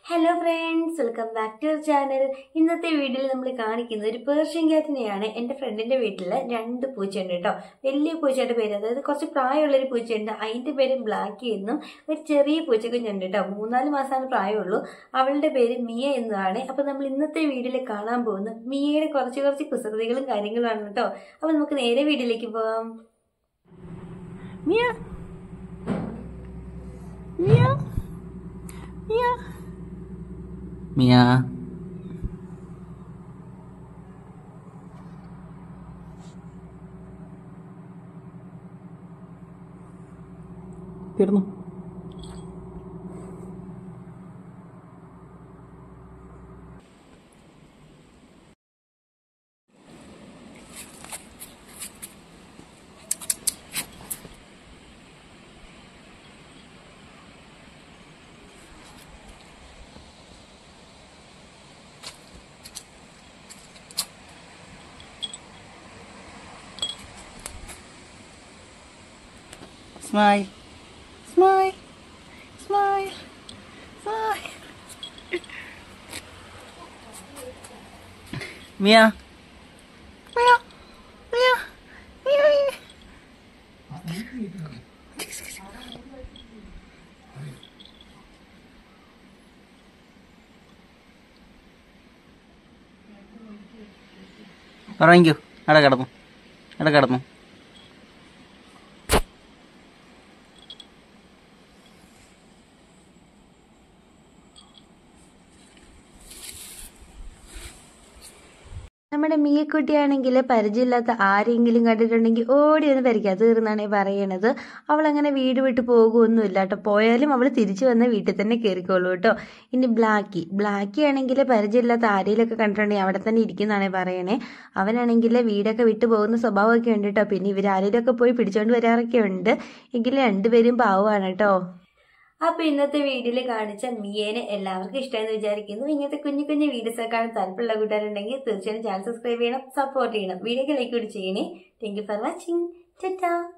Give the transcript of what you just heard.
Hello friends welcome back to our channel ഇന്നത്തെ വീഡിയോയിൽ നമ്മൾ കാണിക്കുന്നത് ഒരു പേർഷ്യൻ ക്യാറ്റിനെയാണ് എൻ്റെ ഫ്രണ്ടിൻ്റെ വീട്ടിൽ രണ്ട് പൂച്ചയുണ്ട് കേട്ടോ വലിയ പൂച്ചയുടെ പേര് അതായത് കുറച്ച് പ്രായമുള്ളൊരു പൂച്ചയുണ്ട് അതിൻ്റെ പേര് ബ്ലാക്കി എന്നും ഒരു ചെറിയ പൂച്ചക്കുഞ്ഞുണ്ട് കേട്ടോ മൂന്നാല് മാസമാണ് പ്രായമുള്ളൂ അവളുടെ പേര് മിയ എന്നതാണ് അപ്പോൾ നമ്മൾ ഇന്നത്തെ വീഡിയോയിൽ കാണാൻ പോകുന്നത് മിയയുടെ കുറച്ച് കുറച്ച് കുസൃതികളും കാര്യങ്ങളുമാണ് കേട്ടോ അപ്പോൾ നമുക്ക് നേരെ വീഡിയോയിലേക്ക് പോകാം Mia. Mia. Mia. Mia. തീർന്നു Smile. Smile. Smile. Smile. Mia. Mia. Mia. Mia. ഉറങ്ങിക്കോ അവിടെ കിടന്നു അവിടെ കിടന്നു നമ്മുടെ മീയക്കുട്ടിയാണെങ്കിൽ പരിചയമില്ലാത്ത ആരെങ്കിലും കണ്ടിട്ടുണ്ടെങ്കിൽ ഓടി ഒന്ന് പരിക്കാത്ത തീർന്നാണ് പറയണത് അവൾ അങ്ങനെ വീട് വിട്ട് പോകുമൊന്നുമില്ല കേട്ടോ പോയാലും അവൾ തിരിച്ചു വന്ന വീട്ടിൽ തന്നെ കയറിക്കോളൂ കേട്ടോ ഇനി ബ്ലാക്കി ബ്ലാക്കി ആണെങ്കിൽ പരിചയമില്ലാത്ത ആരെയിലൊക്കെ കണ്ടിട്ടുണ്ടെങ്കിൽ അവിടെ തന്നെ ഇരിക്കുന്നതാണ് പറയണേ അവനാണെങ്കിൽ വീടൊക്കെ വിട്ടു പോകുന്ന സ്വഭാവമൊക്കെ ഉണ്ട് കേട്ടോ പിന്നെ ഇവർ ആരെയിലൊക്കെ പോയി പിടിച്ചോണ്ട് വരാറൊക്കെ ഉണ്ട് എങ്കിലും രണ്ടുപേരും പാവമാണ് കേട്ടോ അപ്പൊ ഇന്നത്തെ വീഡിയോയിൽ കാണിച്ച മിയേനെ എല്ലാവർക്കും ഇഷ്ടമെന്ന് വിചാരിക്കുന്നു ഇങ്ങനത്തെ കുഞ്ഞു കുഞ്ഞു വീഡിയോസ് ഒക്കെ കാണാൻ താല്പര്യമുള്ള കൂട്ടുകാരുണ്ടെങ്കിൽ തീർച്ചയായും ചാനൽ സബ്സ്ക്രൈബ് ചെയ്യണം സപ്പോർട്ട് ചെയ്യണം വീഡിയോക്ക് ലൈക്ക് കൂടി ചെയ്യണേ thank you for watching Tata